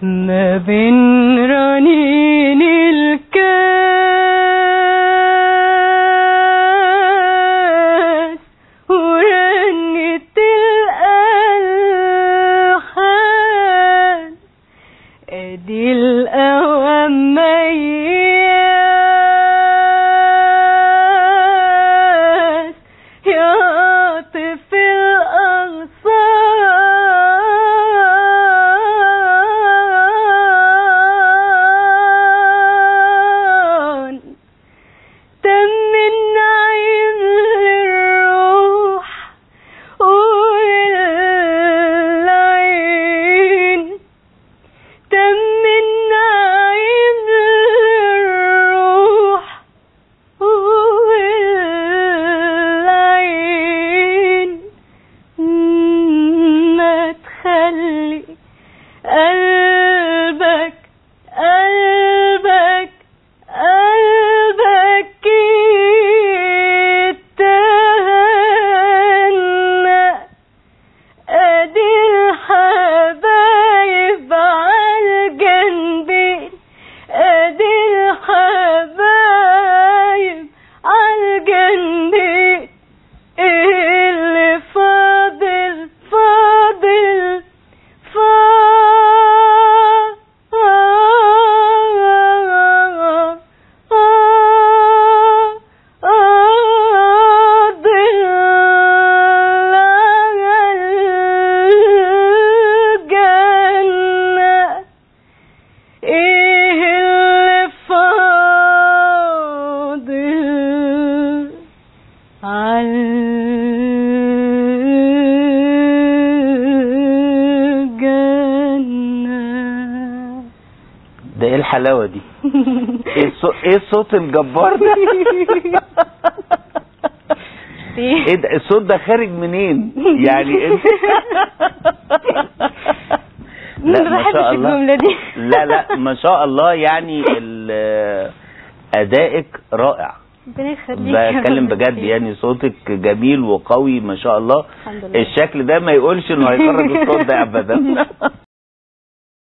ما بين رنين الكاس ورنة الألحان ادي الأوام مياس يعطف الأغصان تم النعيم للروح والعين تم النعيم للروح والعين ما تخلي قلبك قلبك قلبك يتهنى ادي الحبايب عالجنبين ادي الحبايب عالجنبين ايه اللي فاضل فاضل فاضل الجنة ايه اللي فاضل عالجنة ده ايه الحلاوه دي ايه الصوت ايه الصوت الجبار ده ايه ده الصوت ده خارج منين يعني انت لا ما ما بحبش شاء الله الجملة دي لا لا ما شاء الله يعني ال- ادائك رائع ربنا يخليك يا بتكلم رب. بجد يعني صوتك جميل وقوي ما شاء الله الحمد لله الشكل ده ما يقولش انه هيخرج الصوت ده ابدا